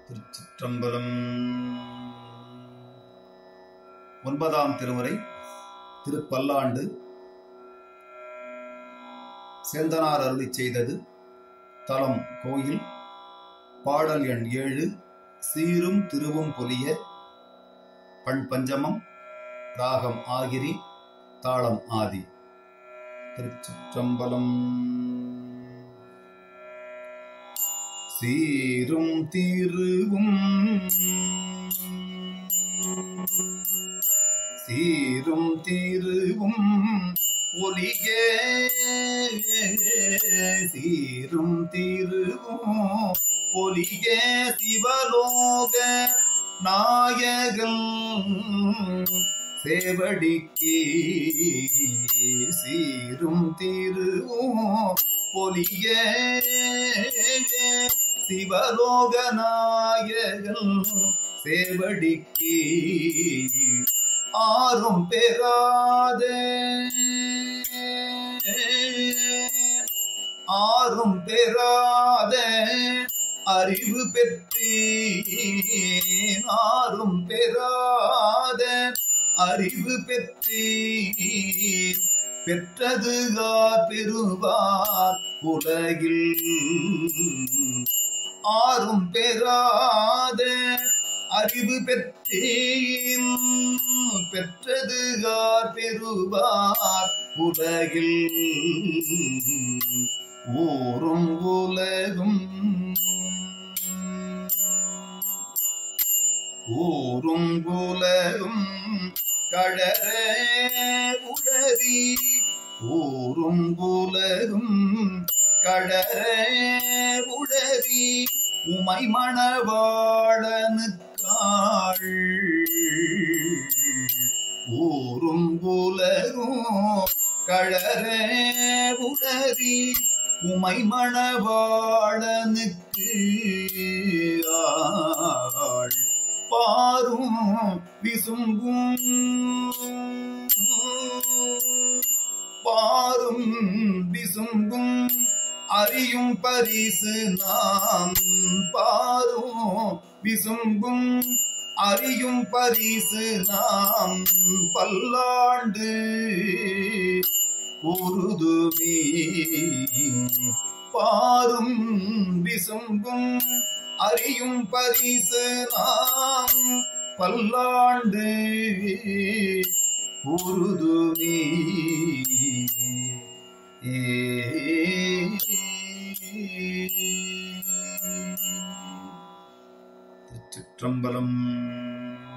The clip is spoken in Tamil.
திருச்சிற்றம்பலம் ஒன்பதாம் திருமுறை திருப்பல்லாண்டு சேந்தனார் அருளி செய்தது தலம் கோயில் பாடல் எண் ஏழு சீரும் திருவும் பொலிய பண் பஞ்சமம் ராகம் ஆகிரி தாளம் ஆதி திருச்சிற்றம்பலம் சீரும் திருவும் சீரும் திருவும் ஒலிய சீரும் திருவும் பொலிய சிவலோக நாயகம் சேவடிக்கு சீரும் திருவும் பொலிய சிவலோகநாயகன் சேவடிக்கு ஆறும் பெறாத ஆறும் பெறாத அறிவு பெற்றேன் ஆறும் பெறாத அறிவு பெற்றேன் பெற்றதுகார் பெறுவார் உலகில் ஆறும் பெறாத அறிவு பெற்றேன் பெற்றதுகார் பெறுவார் உலகில் ஊரும் உலகும் ஊரும் உலகும் கழற உளறி ஊரும் உலகும் கழற உளறி உமை மணவாளனுக்காள் ஊரும் உலகும் கழற உளறி உமை மணவாளனுக்கு ஆள் பாரும் விசும்பும் பாரும் விசும்பும் அறியும் பரிசு நாம் பாரும் விசும்பும் அறியும் பரிசு நாம் பல்லாண்டு உருதுமே பாரும் விசும்பும் அறியும் பரிசு நாம் பல்லாண்டு உருதுமே திருச்சிற்றம்பலம்